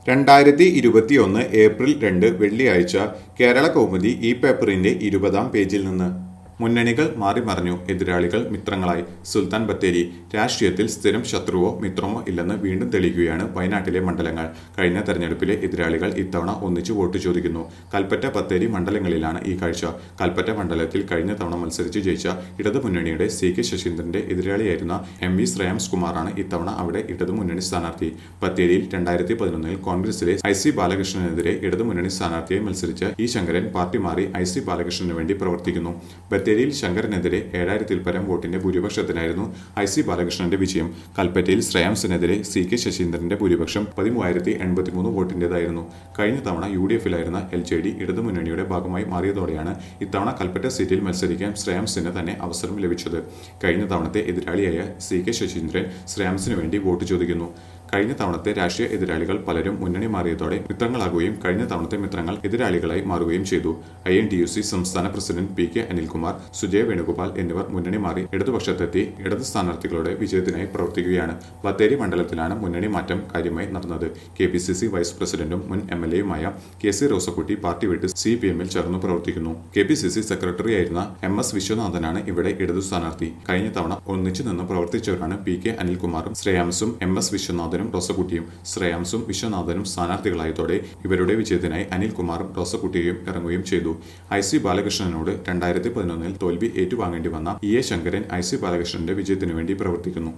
രണ്ടായിരത്തി ഇരുപത്തിയൊന്ന് ഏപ്രിൽ രണ്ട് വെള്ളിയാഴ്ച കേരള കൗമുദി ഈ പേപ്പറിന്റെ ഇരുപതാം പേജിൽ നിന്ന് മുന്നണികൾ മാറിമറിഞ്ഞു എതിരാളികൾ മിത്രങ്ങളായി സുൽത്താൻ ബത്തേരി രാഷ്ട്രീയത്തിൽ സ്ഥിരം ശത്രുവോ മിത്രമോ ഇല്ലെന്ന് വീണ്ടും തെളിയിക്കുകയാണ് വയനാട്ടിലെ മണ്ഡലങ്ങൾ കഴിഞ്ഞ തെരഞ്ഞെടുപ്പിലെ എതിരാളികൾ ഇത്തവണ ഒന്നിച്ചു വോട്ട് ചോദിക്കുന്നു കൽപ്പറ്റ ബത്തേരി മണ്ഡലങ്ങളിലാണ് ഈ കാഴ്ച കൽപ്പറ്റ മണ്ഡലത്തിൽ കഴിഞ്ഞ തവണ മത്സരിച്ച് ജയിച്ച ഇടതുമുന്നണിയുടെ സി കെ ശശീന്ദ്രന്റെ എതിരാളിയായിരുന്ന എം വി ശ്രേയാംസ് കുമാറാണ് ഇത്തവണ അവിടെ ഇടതുമുന്നണി സ്ഥാനാർത്ഥി ബത്തേരിയിൽ രണ്ടായിരത്തി പതിനൊന്നിൽ കോൺഗ്രസിലെ ഐ സി ബാലകൃഷ്ണനെതിരെ ഇടതുമുന്നണി സ്ഥാനാർത്ഥിയായി മത്സരിച്ച ഇ ശങ്കരൻ പാർട്ടി മാറി ഐ സി ബാലകൃഷ്ണന് വേണ്ടി പ്രവർത്തിക്കുന്നു ബത്തേരിയിൽ ശങ്കരനെതിരെ ഏഴായിരത്തിൽ പരം വോട്ടിന്റെ ഭൂരിപക്ഷത്തിനായിരുന്നു ഐ സി ബാലകൃഷ്ണന്റെ വിജയം കൽപ്പറ്റയിൽ ശ്രേയാംസിനെതിരെ സി കെ ശശീന്ദ്രന്റെ ഭൂരിപക്ഷം പതിമൂവായിരത്തി എൺപത്തിമൂന്ന് വോട്ടിന്റേതായിരുന്നു കഴിഞ്ഞ തവണ യു ഡി എഫിലായിരുന്ന എൽ ജെ ഡി ഇടതുമുന്നണിയുടെ ഭാഗമായി മാറിയതോടെയാണ് ഇത്തവണ കൽപ്പറ്റ സീറ്റിൽ മത്സരിക്കാൻ ശ്രേയാംസിന് തന്നെ അവസരം ലഭിച്ചത് കഴിഞ്ഞ തവണത്തെ എതിരാളിയായ സി കെ ശശീന്ദ്രൻ ശ്രേയാംസിന് വേണ്ടി വോട്ട് ചോദിക്കുന്നു കഴിഞ്ഞ തവണത്തെ രാഷ്ട്രീയ എതിരാളികൾ പലരും മുന്നണി മാറിയതോടെ മിത്രങ്ങളാകുകയും കഴിഞ്ഞ തവണത്തെ മിത്രങ്ങൾ എതിരാളികളായി മാറുകയും ചെയ്തു I N T U C സംസ്ഥാന president P K Anilkumar Sujay Venugopal എന്നിവർ മുന്നണി മാറി ഇടതുപക്ഷത്തെത്തി ഇടത് സ്ഥാനാർത്ഥികളുടെ വിജയത്തിനായി പ്രവർത്തിക്കുകയാണ് ബത്തേരി മണ്ഡലത്തിലാണ് മുന്നണി മാറ്റം കാര്യമായി നടന്നത് K P C C vice പ്രസിഡന്റും മുൻ എം എൽ എയുമായ കെ സി റോസക്കുട്ടി പാർട്ടി വിട്ട് സി പി എമ്മിൽ ചേർന്ന് പ്രവർത്തിക്കുന്നു കെ പി സി സി സെക്രട്ടറിയായിരുന്ന എം എസ് വിശ്വനാഥനാണ് ഇവിടെ ഇടതു സ്ഥാനാർത്ഥി കഴിഞ്ഞ തവണ ഒന്നിച്ചു നിന്ന് പ്രവർത്തിച്ചവരാണ് പി കെ അനിൽകുമാറും ശ്രേയാംസും എം എസ് വിശ്വനാഥനും റോസക്കുട്ടിയും ശ്രേയാംസും വിശ്വനാഥനും സ്ഥാനാർത്ഥികളായതോടെ ഇവരുടെ വിജയത്തിനായി അനിൽകുമാറും റോസക്കുട്ടിയും ഇറങ്ങുകയും ചെയ്തു ഐ സി ബാലകൃഷ്ണനോട് രണ്ടായിരത്തി പതിനൊന്നിൽ തോൽവി ഏറ്റുവാങ്ങേണ്ടി വന്ന E A Shankaran I C ബാലകൃഷ്ണന്റെ വിജയത്തിനു വേണ്ടി പ്രവർത്തിക്കുന്നു